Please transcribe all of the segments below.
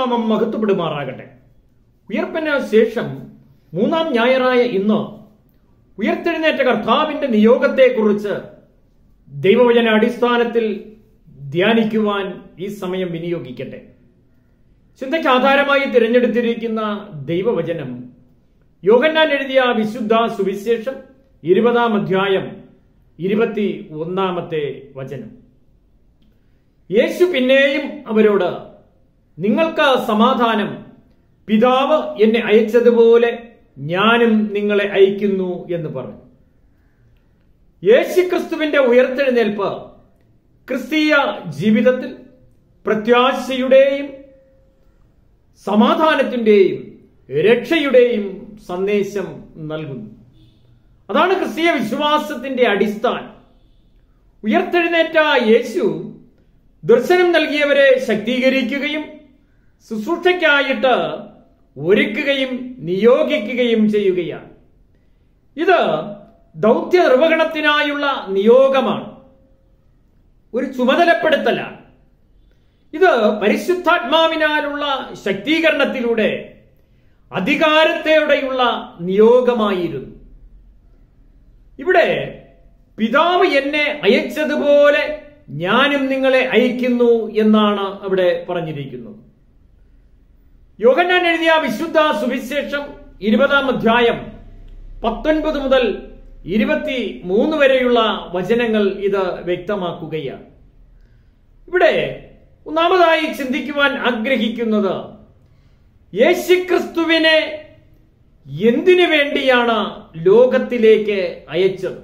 ദൈവനാമം മഹത്വപ്പെടുമാറാകട്ടെ ഉയർപ്പിന് ശേഷം മൂന്നാം ഞായറായ ഇന്ന് ഉയർത്തെഴുന്നേറ്റ കർത്താവിന്റെ നിയോഗത്തെക്കുറിച്ച് ദൈവവചന അടിസ്ഥാനത്തിൽ ധ്യാനിക്കുവാൻ ഈ സമയം വിനിയോഗിക്കട്ടെ ചിന്തയ്ക്ക് ആധാരമായി തിരഞ്ഞെടുത്തിരിക്കുന്ന ദൈവവചനം യോഗന്നാൻ എഴുതിയ വിശുദ്ധ സുവിശേഷം ഇരുപതാം അധ്യായം ഇരുപത്തി ഒന്നാമത്തെ വചനം യേശു പിന്നെയും അവരോട് നിങ്ങൾക്ക് സമാധാനം പിതാവ് എന്നെ അയച്ചതുപോലെ ഞാനും നിങ്ങളെ അയക്കുന്നു എന്ന് പറഞ്ഞു യേശുക്രിസ്തുവിന്റെ ഉയർത്തെഴുന്നേൽപ്പ് ക്രിസ്തീയ ജീവിതത്തിൽ പ്രത്യാശയുടെയും സമാധാനത്തിന്റെയും രക്ഷയുടെയും സന്ദേശം നൽകുന്നു അതാണ് ക്രിസ്തീയ വിശ്വാസത്തിന്റെ അടിസ്ഥാനം ഉയർത്തെഴുന്നേറ്റ യേശു ദർശനം നൽകിയവരെ ശക്തീകരിക്കുകയും ശുശ്രൂഷയ്ക്കായിട്ട് ഒരുക്കുകയും നിയോഗിക്കുകയും ചെയ്യുകയാണ് ഇത് ദൗത്യ നിർവഹണത്തിനായുള്ള നിയോഗമാണ് ഒരു ചുമതലപ്പെടുത്തലാണ് ഇത് പരിശുദ്ധാത്മാവിനാലുള്ള ശക്തീകരണത്തിലൂടെ അധികാരത്തോടെയുള്ള നിയോഗമായിരുന്നു ഇവിടെ പിതാവ് എന്നെ അയച്ചതുപോലെ ഞാനും നിങ്ങളെ അയക്കുന്നു എന്നാണ് അവിടെ പറഞ്ഞിരിക്കുന്നത് യോഗന്നാൻ എഴുതിയ വിശുദ്ധ സുവിശേഷം ഇരുപതാം അധ്യായം പത്തൊൻപത് മുതൽ ഇരുപത്തി മൂന്ന് വരെയുള്ള വചനങ്ങൾ ഇത് വ്യക്തമാക്കുകയാണ് ഇവിടെ ഒന്നാമതായി ചിന്തിക്കുവാൻ ആഗ്രഹിക്കുന്നത് യേശുക്രിസ്തുവിനെ എന്തിനു വേണ്ടിയാണ് ലോകത്തിലേക്ക് അയച്ചത്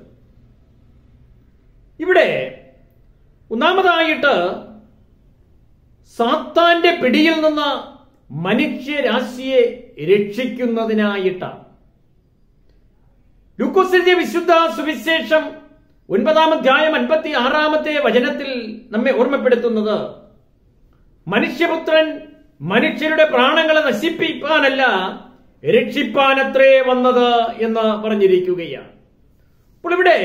ഇവിടെ ഒന്നാമതായിട്ട് സാത്താന്റെ പിടിയിൽ നിന്ന് മനുഷ്യരാശിയെ രക്ഷിക്കുന്നതിനായിട്ടാണ് ലൂക്കോസിന്റെ വിശുദ്ധ സുവിശേഷം ഒൻപതാം അധ്യായം അൻപത്തി ആറാമത്തെ വചനത്തിൽ നമ്മെ ഓർമ്മപ്പെടുത്തുന്നത് മനുഷ്യപുത്രൻ മനുഷ്യരുടെ പ്രാണങ്ങളെ നശിപ്പിക്കാനല്ല രക്ഷിപ്പാനത്രേ വന്നത് എന്ന് പറഞ്ഞിരിക്കുകയാണ് അപ്പോൾ ഇവിടെ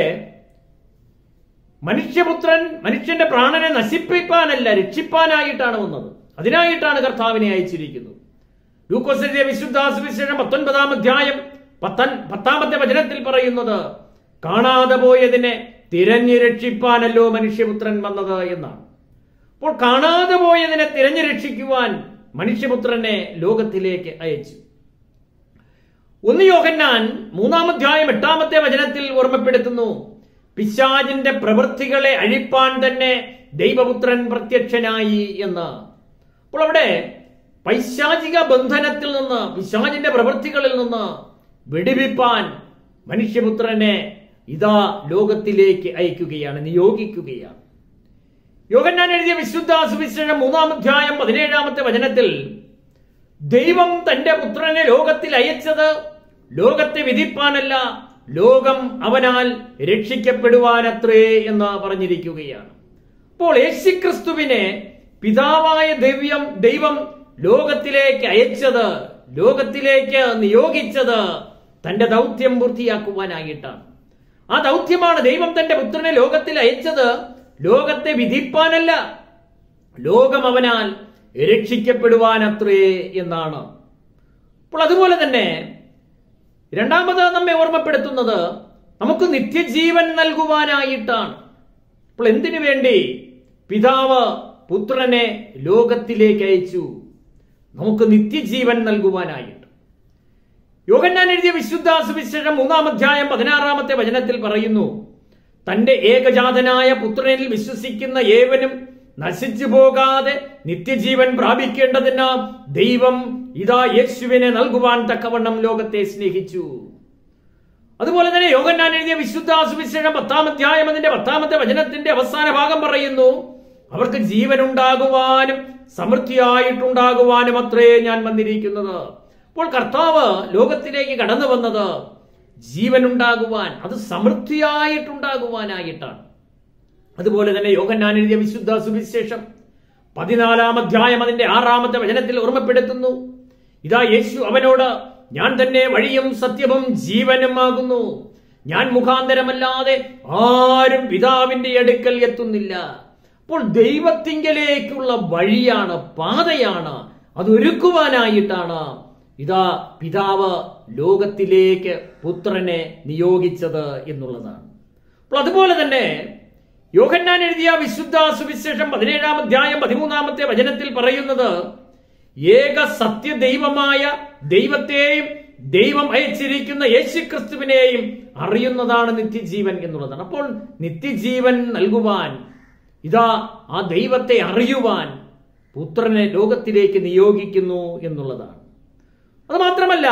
മനുഷ്യപുത്രൻ മനുഷ്യന്റെ പ്രാണനെ നശിപ്പിക്കാനല്ല രക്ഷിപ്പാനായിട്ടാണ് വന്നത് അതിനായിട്ടാണ് കർത്താവിനെ അയച്ചിരിക്കുന്നത് ലൂക്കോസിന്റെ വിശുദ്ധ സുവിശേഷം പത്തൊൻപതാം അധ്യായം പത്തൻ പത്താമത്തെ വചനത്തിൽ പറയുന്നത് കാണാതെ പോയതിനെ തിരഞ്ഞു രക്ഷിപ്പാനല്ലോ മനുഷ്യപുത്രൻ വന്നത് എന്നാണ് അപ്പോൾ കാണാതെ പോയതിനെ തിരഞ്ഞു രക്ഷിക്കുവാൻ മനുഷ്യപുത്രനെ ലോകത്തിലേക്ക് അയച്ചു ഒന്ന് യോഹന്നാൻ മൂന്നാം അധ്യായം എട്ടാമത്തെ വചനത്തിൽ ഓർമ്മപ്പെടുത്തുന്നു പിശാജിന്റെ പ്രവൃത്തികളെ അഴിപ്പാൻ തന്നെ ദൈവപുത്രൻ പ്രത്യക്ഷനായി എന്ന് അപ്പോൾ അവിടെ പൈശാചിക ബന്ധനത്തിൽ നിന്ന് പിശാജിന്റെ പ്രവൃത്തികളിൽ നിന്ന് വെടിവിപ്പാൻ മനുഷ്യപുത്രനെ ഇതാ ലോകത്തിലേക്ക് അയക്കുകയാണ് നിയോഗിക്കുകയാണ് യോഗന്നാൻ എഴുതിയ വിശുദ്ധ സുവിശേഷം മൂന്നാം അധ്യായം പതിനേഴാമത്തെ വചനത്തിൽ ദൈവം തന്റെ പുത്രനെ ലോകത്തിൽ അയച്ചത് ലോകത്തെ വിധിപ്പാനല്ല ലോകം അവനാൽ രക്ഷിക്കപ്പെടുവാനത്രേ എന്ന് പറഞ്ഞിരിക്കുകയാണ് അപ്പോൾ യേശുക്രിസ്തുവിനെ പിതാവായ ദൈവം ദൈവം ലോകത്തിലേക്ക് അയച്ചത് ലോകത്തിലേക്ക് നിയോഗിച്ചത് തന്റെ ദൗത്യം പൂർത്തിയാക്കുവാനായിട്ടാണ് ആ ദൗത്യമാണ് ദൈവം തന്റെ പുത്രനെ ലോകത്തിൽ അയച്ചത് ലോകത്തെ വിധിപ്പാനല്ല ലോകം അവനാൽ രക്ഷിക്കപ്പെടുവാനത്രേ എന്നാണ് അപ്പോൾ അതുപോലെ തന്നെ രണ്ടാമത് നമ്മെ ഓർമ്മപ്പെടുത്തുന്നത് നമുക്ക് നിത്യജീവൻ നൽകുവാനായിട്ടാണ് അപ്പോൾ എന്തിനു വേണ്ടി പിതാവ് പുത്രനെ ലോകത്തിലേക്ക് അയച്ചു നമുക്ക് നിത്യജീവൻ നൽകുവാനായിട്ട് യോഗന്നാൻ എഴുതിയ വിശുദ്ധ സുവിശേഷം മൂന്നാം അധ്യായം പതിനാറാമത്തെ വചനത്തിൽ പറയുന്നു തന്റെ ഏകജാതനായ പുത്രനിൽ വിശ്വസിക്കുന്ന ഏവനും നശിച്ചു പോകാതെ നിത്യജീവൻ പ്രാപിക്കേണ്ടതിന് ദൈവം ഇതാ യേശുവിനെ നൽകുവാൻ തക്കവണ്ണം ലോകത്തെ സ്നേഹിച്ചു അതുപോലെ തന്നെ യോഗന്നാൻ എഴുതിയ വിശുദ്ധ സുവിശേഷം പത്താം അധ്യായം അതിന്റെ പത്താമത്തെ വചനത്തിന്റെ അവസാന ഭാഗം പറയുന്നു അവർക്ക് ജീവൻ ഉണ്ടാകുവാനും സമൃദ്ധിയായിട്ടുണ്ടാകുവാനും അത്രേ ഞാൻ വന്നിരിക്കുന്നത് അപ്പോൾ കർത്താവ് ലോകത്തിലേക്ക് കടന്നു വന്നത് ജീവൻ ഉണ്ടാകുവാൻ അത് സമൃദ്ധിയായിട്ടുണ്ടാകുവാനായിട്ടാണ് അതുപോലെ തന്നെ യോഗന്നാൻ എഴുതിയ വിശുദ്ധ സുവിശേഷം പതിനാലാം അധ്യായം അതിന്റെ ആറാമത്തെ വചനത്തിൽ ഓർമ്മപ്പെടുത്തുന്നു ഇതാ യേശു അവനോട് ഞാൻ തന്നെ വഴിയും സത്യവും ജീവനും ആകുന്നു ഞാൻ മുഖാന്തരമല്ലാതെ ആരും പിതാവിന്റെ അടുക്കൽ എത്തുന്നില്ല അപ്പോൾ ദൈവത്തിങ്കലേക്കുള്ള വഴിയാണ് പാതയാണ് അതൊരുക്കുവാനായിട്ടാണ് ഇതാ പിതാവ് ലോകത്തിലേക്ക് പുത്രനെ നിയോഗിച്ചത് എന്നുള്ളതാണ് അപ്പോൾ അതുപോലെ തന്നെ യോഹന്നാൻ എഴുതിയ വിശുദ്ധ സുവിശേഷം പതിനേഴാം അധ്യായം പതിമൂന്നാമത്തെ വചനത്തിൽ പറയുന്നത് ഏക സത്യദൈവമായ ദൈവത്തെയും ദൈവം അയച്ചിരിക്കുന്ന യേശുക്രിസ്തുവിനെയും അറിയുന്നതാണ് നിത്യജീവൻ എന്നുള്ളതാണ് അപ്പോൾ നിത്യജീവൻ നൽകുവാൻ ഇതാ ആ ദൈവത്തെ അറിയുവാൻ പുത്രനെ ലോകത്തിലേക്ക് നിയോഗിക്കുന്നു എന്നുള്ളതാണ് അത് മാത്രമല്ല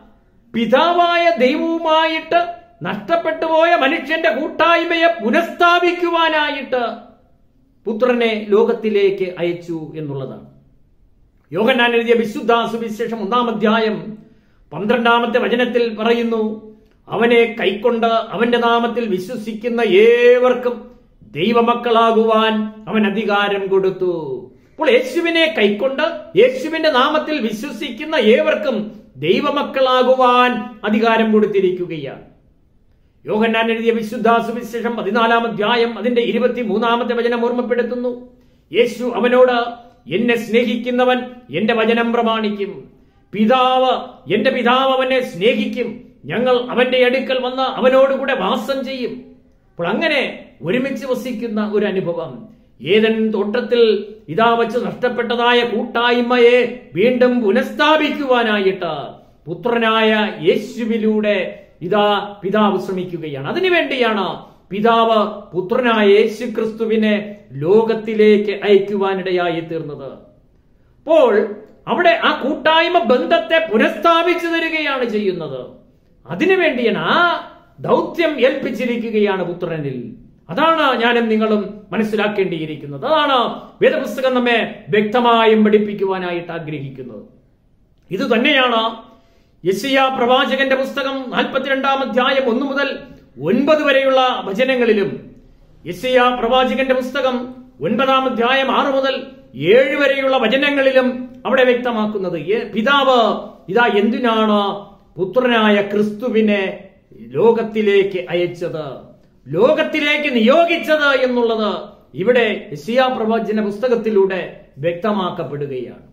പിതാവായ ദൈവവുമായിട്ട് നഷ്ടപ്പെട്ടു പോയ മനുഷ്യന്റെ കൂട്ടായ്മയെ പുനഃസ്ഥാപിക്കുവാനായിട്ട് പുത്രനെ ലോകത്തിലേക്ക് അയച്ചു എന്നുള്ളതാണ് യോഹന്നാൻ എഴുതിയ വിശുദ്ധ സുവിശേഷം ഒന്നാം അധ്യായം പന്ത്രണ്ടാമത്തെ വചനത്തിൽ പറയുന്നു അവനെ കൈക്കൊണ്ട് അവന്റെ നാമത്തിൽ വിശ്വസിക്കുന്ന ഏവർക്കും ദൈവമക്കളാകുവാൻ അവൻ അധികാരം കൊടുത്തു അപ്പോൾ യേശുവിനെ കൈക്കൊണ്ട് യേശുവിന്റെ നാമത്തിൽ വിശ്വസിക്കുന്ന ഏവർക്കും ദൈവമക്കളാകുവാൻ അധികാരം കൊടുത്തിരിക്കുകയാണ് യോഹന്നാൻ എഴുതിയ വിശുദ്ധ സുവിശേഷം പതിനാലാം അധ്യായം അതിന്റെ ഇരുപത്തി മൂന്നാമത്തെ വചനം ഓർമ്മപ്പെടുത്തുന്നു യേശു അവനോട് എന്നെ സ്നേഹിക്കുന്നവൻ എന്റെ വചനം പ്രമാണിക്കും പിതാവ് എന്റെ പിതാവ് അവനെ സ്നേഹിക്കും ഞങ്ങൾ അവന്റെ അടുക്കൽ വന്ന് അവനോടുകൂടെ വാസം ചെയ്യും അപ്പോൾ അങ്ങനെ ഒരുമിച്ച് വസിക്കുന്ന ഒരു അനുഭവം ഏതൻ തോട്ടത്തിൽ ഇതാ വച്ച് നഷ്ടപ്പെട്ടതായ കൂട്ടായ്മയെ വീണ്ടും പുനഃസ്ഥാപിക്കുവാനായിട്ട് പുത്രനായ യേശുവിലൂടെ ഇതാ പിതാവ് ശ്രമിക്കുകയാണ് അതിനുവേണ്ടിയാണ് പിതാവ് പുത്രനായ യേശു ക്രിസ്തുവിനെ ലോകത്തിലേക്ക് അയക്കുവാനിടയായി തീർന്നത് അപ്പോൾ അവിടെ ആ കൂട്ടായ്മ ബന്ധത്തെ പുനഃസ്ഥാപിച്ചു തരികയാണ് ചെയ്യുന്നത് അതിനുവേണ്ടിയാണ് ആ ദൗത്യം ഏൽപ്പിച്ചിരിക്കുകയാണ് പുത്രനിൽ അതാണ് ഞാനും നിങ്ങളും മനസ്സിലാക്കേണ്ടിയിരിക്കുന്നത് അതാണ് വേദപുസ്തകം നമ്മെ വ്യക്തമായും പഠിപ്പിക്കുവാനായിട്ട് ആഗ്രഹിക്കുന്നത് ഇത് തന്നെയാണ് യശിയ പ്രവാചകന്റെ പുസ്തകം നാൽപ്പത്തിരണ്ടാം അധ്യായം ഒന്ന് മുതൽ ഒൻപത് വരെയുള്ള വചനങ്ങളിലും യശിയ പ്രവാചകന്റെ പുസ്തകം ഒൻപതാം അധ്യായം ആറ് മുതൽ ഏഴ് വരെയുള്ള വചനങ്ങളിലും അവിടെ വ്യക്തമാക്കുന്നത് ഏ- പിതാവ് ഇതാ എന്തിനാണ് പുത്രനായ ക്രിസ്തുവിനെ ലോകത്തിലേക്ക് അയച്ചത് ലോകത്തിലേക്ക് നിയോഗിച്ചത് എന്നുള്ളത് ഇവിടെ യശിയ പ്രവചന പുസ്തകത്തിലൂടെ വ്യക്തമാക്കപ്പെടുകയാണ്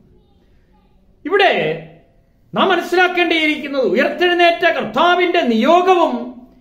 ഇവിടെ നാം മനസ്സിലാക്കേണ്ടിയിരിക്കുന്നത് ഉയർത്തെഴുന്നേറ്റ കർത്താവിന്റെ നിയോഗവും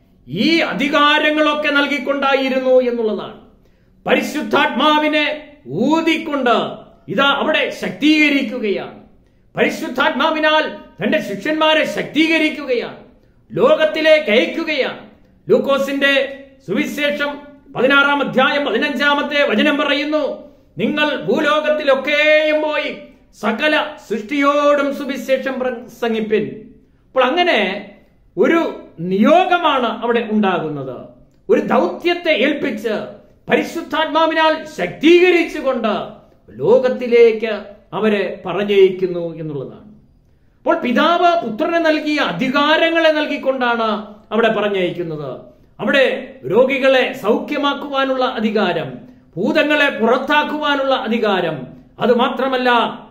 ഈ അധികാരങ്ങളൊക്കെ നൽകിക്കൊണ്ടായിരുന്നു എന്നുള്ളതാണ് പരിശുദ്ധാത്മാവിനെ ഊതിക്കൊണ്ട് ഇതാ അവിടെ ശക്തീകരിക്കുകയാണ് പരിശുദ്ധാത്മാവിനാൽ തന്റെ ശിഷ്യന്മാരെ ശക്തീകരിക്കുകയാണ് ലോകത്തിലേക്ക് അയക്കുകയാണ് ലൂക്കോസിന്റെ സുവിശേഷം പതിനാറാം അധ്യായം പതിനഞ്ചാമത്തെ വചനം പറയുന്നു നിങ്ങൾ ഭൂലോകത്തിലൊക്കെയും പോയി സകല സൃഷ്ടിയോടും സുവിശേഷം പ്രസംഗിപ്പിൻ അപ്പോൾ അങ്ങനെ ഒരു നിയോഗമാണ് അവിടെ ഉണ്ടാകുന്നത് ഒരു ദൗത്യത്തെ ഏൽപ്പിച്ച് പരിശുദ്ധാത്മാവിനാൽ ശക്തീകരിച്ചുകൊണ്ട് ലോകത്തിലേക്ക് അവരെ പറഞ്ഞയക്കുന്നു എന്നുള്ളതാണ് അപ്പോൾ പിതാവ് പുത്രന് നൽകിയ അധികാരങ്ങളെ നൽകിക്കൊണ്ടാണ് അവിടെ പറഞ്ഞയക്കുന്നത് അവിടെ രോഗികളെ സൗഖ്യമാക്കുവാനുള്ള അധികാരം ഭൂതങ്ങളെ പുറത്താക്കുവാനുള്ള അധികാരം അത് മാത്രമല്ല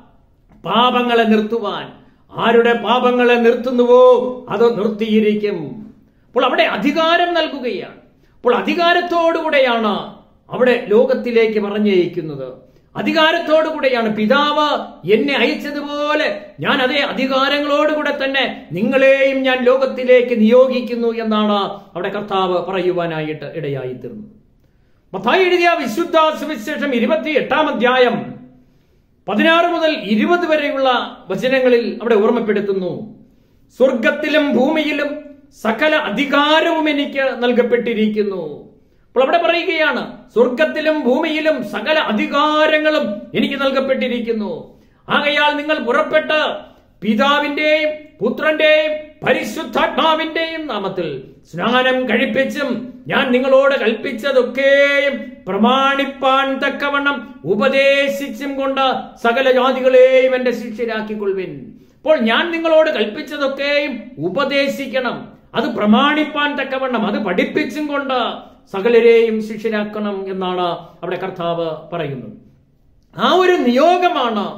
പാപങ്ങളെ നിർത്തുവാൻ ആരുടെ പാപങ്ങളെ നിർത്തുന്നുവോ അത് നിർത്തിയിരിക്കും അപ്പോൾ അവിടെ അധികാരം നൽകുകയാണ് അപ്പോൾ അധികാരത്തോടുകൂടെയാണ് അവിടെ ലോകത്തിലേക്ക് പറഞ്ഞയക്കുന്നത് അധികാരത്തോടുകൂടെയാണ് പിതാവ് എന്നെ അയച്ചതുപോലെ ഞാൻ അതേ അധികാരങ്ങളോടുകൂടെ തന്നെ നിങ്ങളെയും ഞാൻ ലോകത്തിലേക്ക് നിയോഗിക്കുന്നു എന്നാണ് അവിടെ കർത്താവ് പറയുവാനായിട്ട് ഇടയായി തീർന്നത് മത്തായി എഴുതിയ വിശുദ്ധ സുവിശേഷം ഇരുപത്തി എട്ടാം അധ്യായം പതിനാറ് മുതൽ ഇരുപത് വരെയുള്ള വചനങ്ങളിൽ അവിടെ ഓർമ്മപ്പെടുത്തുന്നു സ്വർഗത്തിലും ഭൂമിയിലും സകല അധികാരവും എനിക്ക് നൽകപ്പെട്ടിരിക്കുന്നു അപ്പോൾ അവിടെ പറയുകയാണ് സ്വർഗത്തിലും ഭൂമിയിലും സകല അധികാരങ്ങളും എനിക്ക് നൽകപ്പെട്ടിരിക്കുന്നു ആകയാൽ നിങ്ങൾ പുറപ്പെട്ട് പിതാവിന്റെയും പുത്രന്റെയും പരിശുദ്ധാത്മാവിന്റെയും നാമത്തിൽ സ്നാനം കഴിപ്പിച്ചും ഞാൻ നിങ്ങളോട് കൽപ്പിച്ചതൊക്കെയും പ്രമാണിപ്പാൻ തക്കവണ്ണം ഉപദേശിച്ചും കൊണ്ട് സകല ജാതികളെയും എന്റെ ശിഷ്യരാക്കിക്കൊള്ളുവിൻ അപ്പോൾ ഞാൻ നിങ്ങളോട് കൽപ്പിച്ചതൊക്കെയും ഉപദേശിക്കണം അത് പ്രമാണിപ്പാൻ തക്കവണ്ണം അത് പഠിപ്പിച്ചും കൊണ്ട് സകലരെയും ശിഷ്യരാക്കണം എന്നാണ് അവിടെ കർത്താവ് പറയുന്നത് ആ ഒരു നിയോഗമാണ്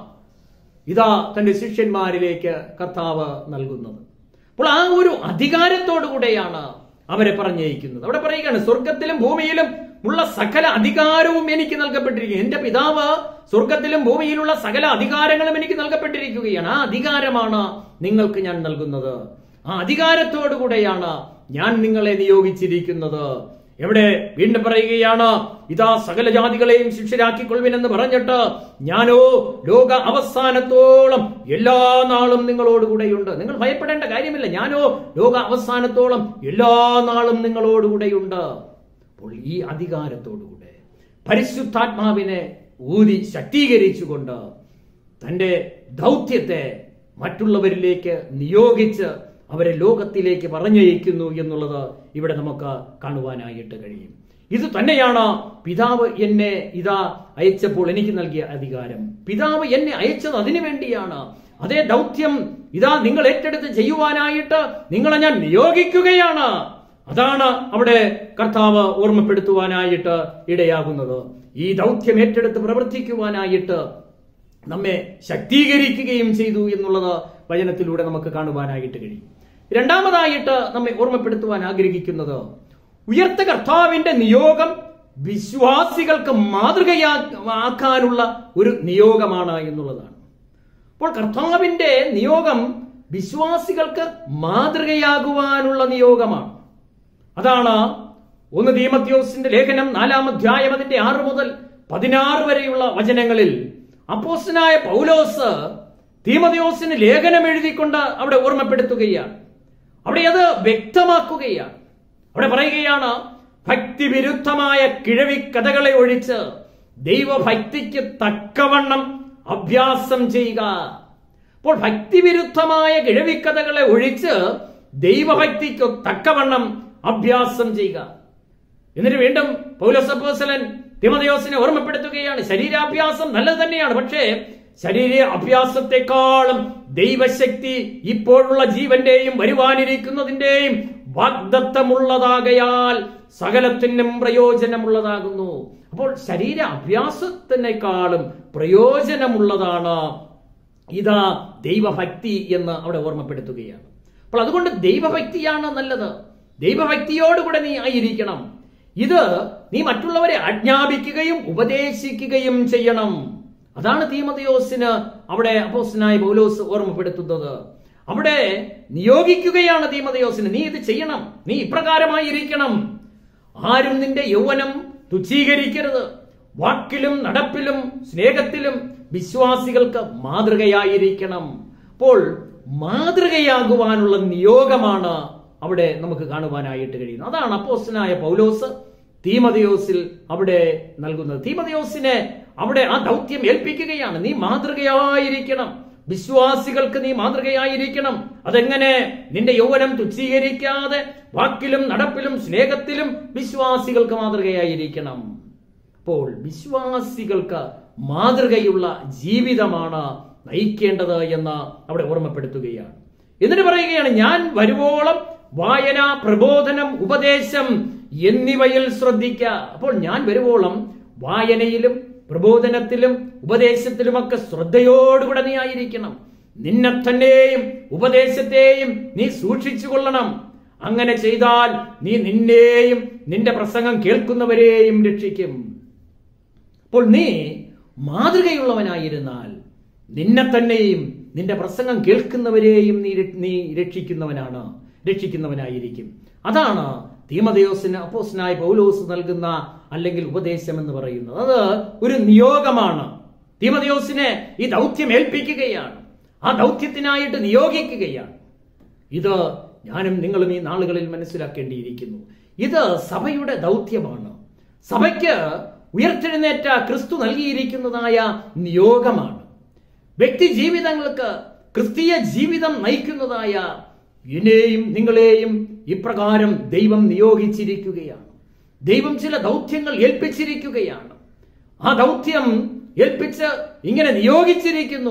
ഇതാ തന്റെ ശിഷ്യന്മാരിലേക്ക് കർത്താവ് നൽകുന്നത് അപ്പോൾ ആ ഒരു അധികാരത്തോടു കൂടെയാണ് അവരെ പറഞ്ഞയക്കുന്നത് അവിടെ പറയുകയാണ് സ്വർഗത്തിലും ഭൂമിയിലും ഉള്ള സകല അധികാരവും എനിക്ക് നൽകപ്പെട്ടിരിക്കുന്നു എന്റെ പിതാവ് സ്വർഗത്തിലും ഭൂമിയിലുള്ള സകല അധികാരങ്ങളും എനിക്ക് നൽകപ്പെട്ടിരിക്കുകയാണ് ആ അധികാരമാണ് നിങ്ങൾക്ക് ഞാൻ നൽകുന്നത് ആ അധികാരത്തോടുകൂടെയാണ് ഞാൻ നിങ്ങളെ നിയോഗിച്ചിരിക്കുന്നത് എവിടെ വീണ്ടും പറയുകയാണ് ഇതാ സകല ജാതികളെയും ശിക്ഷരാക്കിക്കൊള്ളുവിനെന്ന് പറഞ്ഞിട്ട് ഞാനോ ലോക അവസാനത്തോളം എല്ലാ നാളും നിങ്ങളോടുകൂടെയുണ്ട് നിങ്ങൾ ഭയപ്പെടേണ്ട കാര്യമില്ല ഞാനോ ലോക അവസാനത്തോളം എല്ലാ നാളും നിങ്ങളോടുകൂടെയുണ്ട് അപ്പോൾ ഈ അധികാരത്തോടുകൂടെ പരിശുദ്ധാത്മാവിനെ ഊതി ശക്തീകരിച്ചുകൊണ്ട് തന്റെ ദൗത്യത്തെ മറ്റുള്ളവരിലേക്ക് നിയോഗിച്ച് അവരെ ലോകത്തിലേക്ക് പറഞ്ഞയക്കുന്നു എന്നുള്ളത് ഇവിടെ നമുക്ക് കാണുവാനായിട്ട് കഴിയും ഇത് തന്നെയാണ് പിതാവ് എന്നെ ഇതാ അയച്ചപ്പോൾ എനിക്ക് നൽകിയ അധികാരം പിതാവ് എന്നെ അയച്ചത് അതിനു വേണ്ടിയാണ് അതേ ദൗത്യം ഇതാ നിങ്ങൾ ഏറ്റെടുത്ത് ചെയ്യുവാനായിട്ട് നിങ്ങളെ ഞാൻ നിയോഗിക്കുകയാണ് അതാണ് അവിടെ കർത്താവ് ഓർമ്മപ്പെടുത്തുവാനായിട്ട് ഇടയാകുന്നത് ഈ ദൗത്യം ഏറ്റെടുത്ത് പ്രവർത്തിക്കുവാനായിട്ട് നമ്മെ ശക്തീകരിക്കുകയും ചെയ്തു എന്നുള്ളത് വചനത്തിലൂടെ നമുക്ക് കാണുവാനായിട്ട് കഴിയും രണ്ടാമതായിട്ട് നമ്മെ ഓർമ്മപ്പെടുത്തുവാൻ ആഗ്രഹിക്കുന്നത് ഉയർത്ത കർത്താവിന്റെ നിയോഗം വിശ്വാസികൾക്ക് മാതൃകയാക്കാനുള്ള ഒരു നിയോഗമാണ് എന്നുള്ളതാണ് അപ്പോൾ കർത്താവിന്റെ നിയോഗം വിശ്വാസികൾക്ക് മാതൃകയാകുവാനുള്ള നിയോഗമാണ് അതാണ് ഒന്ന് തീമത്യോസിന്റെ ലേഖനം നാലാം അധ്യായം അതിന്റെ ആറ് മുതൽ പതിനാറ് വരെയുള്ള വചനങ്ങളിൽ അപ്പോസ്റ്റനായ പൗലോസ് തീമതിയോസിന് ലേഖനം എഴുതിക്കൊണ്ട് അവിടെ ഓർമ്മപ്പെടുത്തുകയാണ് അവിടെ അത് വ്യക്തമാക്കുകയാണ് അവിടെ പറയുകയാണ് ഭക്തിവിരുദ്ധമായ കിഴവി കഥകളെ ഒഴിച്ച് ദൈവഭക്തിക്ക് തക്കവണ്ണം അഭ്യാസം ചെയ്യുക അപ്പോൾ ഭക്തിവിരുദ്ധമായ കിഴവിക്കഥകളെ ഒഴിച്ച് ദൈവഭക്തിക്ക് തക്കവണ്ണം അഭ്യാസം ചെയ്യുക എന്നിട്ട് വീണ്ടും പൗലസപ്പോസലൻ തിമതയോസിനെ ഓർമ്മപ്പെടുത്തുകയാണ് ശരീരാഭ്യാസം നല്ലത് തന്നെയാണ് പക്ഷേ ശരീര അഭ്യാസത്തെക്കാളും ദൈവശക്തി ഇപ്പോഴുള്ള ജീവന്റെയും വരുവാനിരിക്കുന്നതിന്റെയും വാഗ്ദത്തമുള്ളതാകയാൽ സകലത്തിനും പ്രയോജനമുള്ളതാകുന്നു അപ്പോൾ ശരീര അഭ്യാസത്തിനേക്കാളും പ്രയോജനമുള്ളതാണ് ഇതാ ദൈവഭക്തി എന്ന് അവിടെ ഓർമ്മപ്പെടുത്തുകയാണ് അപ്പോൾ അതുകൊണ്ട് ദൈവഭക്തിയാണ് നല്ലത് ദൈവഭക്തിയോടുകൂടെ നീ ആയിരിക്കണം ഇത് നീ മറ്റുള്ളവരെ ആജ്ഞാപിക്കുകയും ഉപദേശിക്കുകയും ചെയ്യണം അതാണ് തീമതയോസിന് അവിടെ അപ്പോസ്തനായ പൗലോസ് ഓർമ്മപ്പെടുത്തുന്നത് അവിടെ നിയോഗിക്കുകയാണ് തീമതയോസിന് നീ ഇത് ചെയ്യണം നീ ഇപ്രകാരമായിരിക്കണം ആരും നിന്റെ യൗവനം തുച്ഛീകരിക്കരുത് വാക്കിലും നടപ്പിലും സ്നേഹത്തിലും വിശ്വാസികൾക്ക് മാതൃകയായിരിക്കണം അപ്പോൾ മാതൃകയാകുവാനുള്ള നിയോഗമാണ് അവിടെ നമുക്ക് കാണുവാനായിട്ട് കഴിയുന്നത് അതാണ് അപ്പോസ്റ്റനായ പൗലോസ് തീമതയോസിൽ അവിടെ നൽകുന്നത് തീമതയോസിനെ അവിടെ ആ ദൗത്യം ഏൽപ്പിക്കുകയാണ് നീ മാതൃകയായിരിക്കണം വിശ്വാസികൾക്ക് നീ മാതൃകയായിരിക്കണം അതെങ്ങനെ നിന്റെ യൗവനം തുച്ഛീകരിക്കാതെ വാക്കിലും നടപ്പിലും സ്നേഹത്തിലും വിശ്വാസികൾക്ക് മാതൃകയായിരിക്കണം അപ്പോൾ വിശ്വാസികൾക്ക് മാതൃകയുള്ള ജീവിതമാണ് നയിക്കേണ്ടത് എന്ന് അവിടെ ഓർമ്മപ്പെടുത്തുകയാണ് എന്നിട്ട് പറയുകയാണ് ഞാൻ വരുവോളം വായന പ്രബോധനം ഉപദേശം എന്നിവയിൽ ശ്രദ്ധിക്കുക അപ്പോൾ ഞാൻ വരുവോളം വായനയിലും പ്രബോധനത്തിലും ഉപദേശത്തിലുമൊക്കെ ശ്രദ്ധയോടുകൂടെ നീ ആയിരിക്കണം നിന്നെ തന്നെയും ഉപദേശത്തെയും നീ സൂക്ഷിച്ചു കൊള്ളണം അങ്ങനെ ചെയ്താൽ നീ നിന്നെയും നിന്റെ പ്രസംഗം കേൾക്കുന്നവരെയും രക്ഷിക്കും അപ്പോൾ നീ മാതൃകയുള്ളവനായിരുന്നാൽ നിന്നെ തന്നെയും നിന്റെ പ്രസംഗം കേൾക്കുന്നവരെയും നീ ര- നീ രക്ഷിക്കുന്നവനാണ് രക്ഷിക്കുന്നവനായിരിക്കും അതാണ് തീമദയോസിന് അപ്പോസ്നായ പൗലോസ് നൽകുന്ന അല്ലെങ്കിൽ ഉപദേശം എന്ന് പറയുന്നത് അത് ഒരു നിയോഗമാണ് തീമദയോസിനെ ഈ ദൗത്യം ഏൽപ്പിക്കുകയാണ് ആ ദൗത്യത്തിനായിട്ട് നിയോഗിക്കുകയാണ് ഇത് ഞാനും നിങ്ങളും ഈ നാളുകളിൽ മനസ്സിലാക്കേണ്ടിയിരിക്കുന്നു ഇത് സഭയുടെ ദൗത്യമാണ് സഭയ്ക്ക് ഉയർത്തെഴുന്നേറ്റ ക്രിസ്തു നൽകിയിരിക്കുന്നതായ നിയോഗമാണ് വ്യക്തി ജീവിതങ്ങൾക്ക് ക്രിസ്തീയ ജീവിതം നയിക്കുന്നതായ എന്നെയും നിങ്ങളെയും ഇപ്രകാരം ദൈവം നിയോഗിച്ചിരിക്കുകയാണ് ദൈവം ചില ദൗത്യങ്ങൾ ഏൽപ്പിച്ചിരിക്കുകയാണ് ആ ദൗത്യം ഏൽപ്പിച്ച് ഇങ്ങനെ നിയോഗിച്ചിരിക്കുന്നു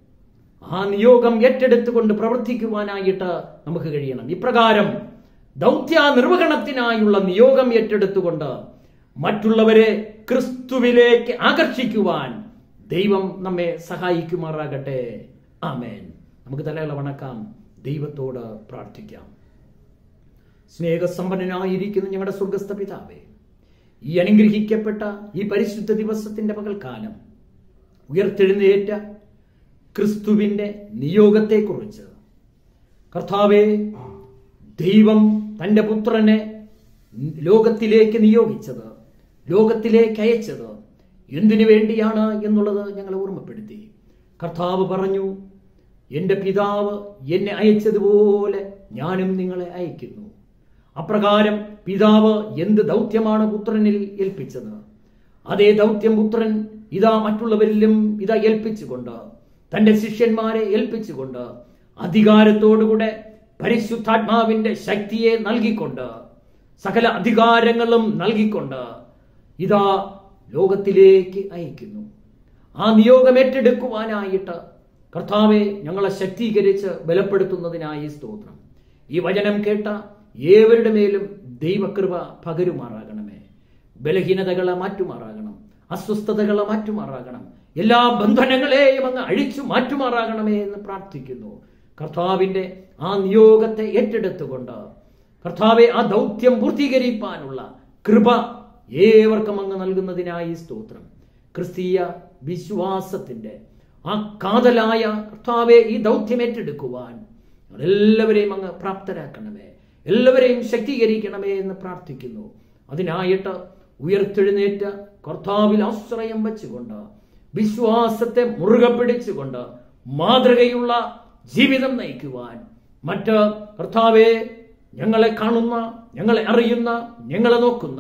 ആ നിയോഗം ഏറ്റെടുത്തുകൊണ്ട് പ്രവർത്തിക്കുവാനായിട്ട് നമുക്ക് കഴിയണം ഇപ്രകാരം ദൗത്യ നിർവഹണത്തിനായുള്ള നിയോഗം ഏറ്റെടുത്തുകൊണ്ട് മറ്റുള്ളവരെ ക്രിസ്തുവിലേക്ക് ആകർഷിക്കുവാൻ ദൈവം നമ്മെ സഹായിക്കുമാറാകട്ടെ ആമേൻ നമുക്ക് തലകളെ വണക്കാം ദൈവത്തോട് പ്രാർത്ഥിക്കാം സ്നേഹസമ്പന്നനായിരിക്കുന്ന ഞങ്ങളുടെ സ്വർഗസ്ഥ പിതാവേ ഈ അനുഗ്രഹിക്കപ്പെട്ട ഈ പരിശുദ്ധ ദിവസത്തിന്റെ പകൽക്കാലം ഉയർത്തെഴുന്നേറ്റ ക്രിസ്തുവിന്റെ നിയോഗത്തെക്കുറിച്ച് കർത്താവെ ദൈവം തന്റെ പുത്രനെ ലോകത്തിലേക്ക് നിയോഗിച്ചത് ലോകത്തിലേക്ക് അയച്ചത് എന്തിനു വേണ്ടിയാണ് എന്നുള്ളത് ഞങ്ങളെ ഓർമ്മപ്പെടുത്തി കർത്താവ് പറഞ്ഞു എന്റെ പിതാവ് എന്നെ അയച്ചതുപോലെ ഞാനും നിങ്ങളെ അയക്കുന്നു അപ്രകാരം പിതാവ് എന്ത് ദൗത്യമാണ് പുത്രനിൽ ഏൽപ്പിച്ചത് അതേ ദൗത്യം പുത്രൻ ഇതാ മറ്റുള്ളവരിലും ഇതാ ഏൽപ്പിച്ചുകൊണ്ട് തന്റെ ശിഷ്യന്മാരെ ഏൽപ്പിച്ചുകൊണ്ട് അധികാരത്തോടുകൂടെ പരിശുദ്ധാത്മാവിന്റെ ശക്തിയെ നൽകിക്കൊണ്ട് സകല അധികാരങ്ങളും നൽകിക്കൊണ്ട് ഇതാ ലോകത്തിലേക്ക് അയക്കുന്നു ആ നിയോഗം ഏറ്റെടുക്കുവാനായിട്ട് കർത്താവെ ഞങ്ങളെ ശക്തീകരിച്ച് ബലപ്പെടുത്തുന്നതിനായി സ്തോത്രം ഈ വചനം കേട്ട ഏവരുടെ മേലും ദൈവകൃപ പകരുമാറാകണമേ ബലഹീനതകളെ മാറ്റുമാറാകണം അസ്വസ്ഥതകളെ മാറ്റുമാറാകണം എല്ലാ ബന്ധനങ്ങളെയും അങ്ങ് അഴിച്ചു മാറ്റുമാറാകണമേ എന്ന് പ്രാർത്ഥിക്കുന്നു കർത്താവിന്റെ ആ നിയോഗത്തെ ഏറ്റെടുത്തുകൊണ്ട് കർത്താവെ ആ ദൗത്യം പൂർത്തീകരിക്കാനുള്ള കൃപ ഏവർക്കും അങ്ങ് നൽകുന്നതിനായി സ്തോത്രം ക്രിസ്തീയ വിശ്വാസത്തിന്റെ ആ കാതലായ കർത്താവെ ഈ ദൗത്യം ഏറ്റെടുക്കുവാൻ എല്ലാവരെയും അങ്ങ് പ്രാപ്തരാക്കണമേ എല്ലാവരെയും ശക്തീകരിക്കണമേ എന്ന് പ്രാർത്ഥിക്കുന്നു അതിനായിട്ട് ഉയർത്തെഴുന്നേറ്റ കർത്താവിൽ ആശ്രയം വെച്ചുകൊണ്ട് വിശ്വാസത്തെ മുറുകെ പിടിച്ചുകൊണ്ട് മാതൃകയുള്ള ജീവിതം നയിക്കുവാൻ മറ്റ് കർത്താവെ ഞങ്ങളെ കാണുന്ന ഞങ്ങളെ അറിയുന്ന ഞങ്ങളെ നോക്കുന്ന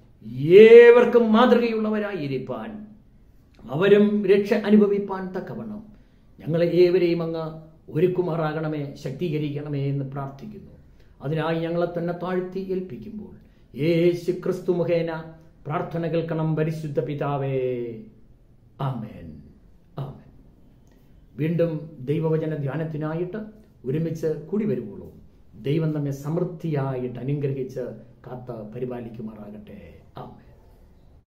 ഏവർക്കും മാതൃകയുള്ളവരായിരിക്കാൻ അവരും രക്ഷ അനുഭവിപ്പാൻ തക്കവണ്ണം ഞങ്ങളെ ഏവരെയും അങ്ങ് ഒരുക്കുമാറാകണമേ ശക്തീകരിക്കണമേ എന്ന് പ്രാർത്ഥിക്കുന്നു അതിനായി ഞങ്ങളെ തന്നെ താഴ്ത്തി ഏൽപ്പിക്കുമ്പോൾ യേശു ക്രിസ്തു മുഖേന പ്രാർത്ഥന കേൾക്കണം പരിശുദ്ധ പിതാവേ ആമേൻ ആമേൻ വീണ്ടും ദൈവവചന ധ്യാനത്തിനായിട്ട് ഒരുമിച്ച് കൂടി വരുമ്പോളൂ ദൈവം നമ്മെ സമൃദ്ധിയായിട്ട് അനുഗ്രഹിച്ച് കാത്ത് പരിപാലിക്കുമാറാകട്ടെ ആമേൻ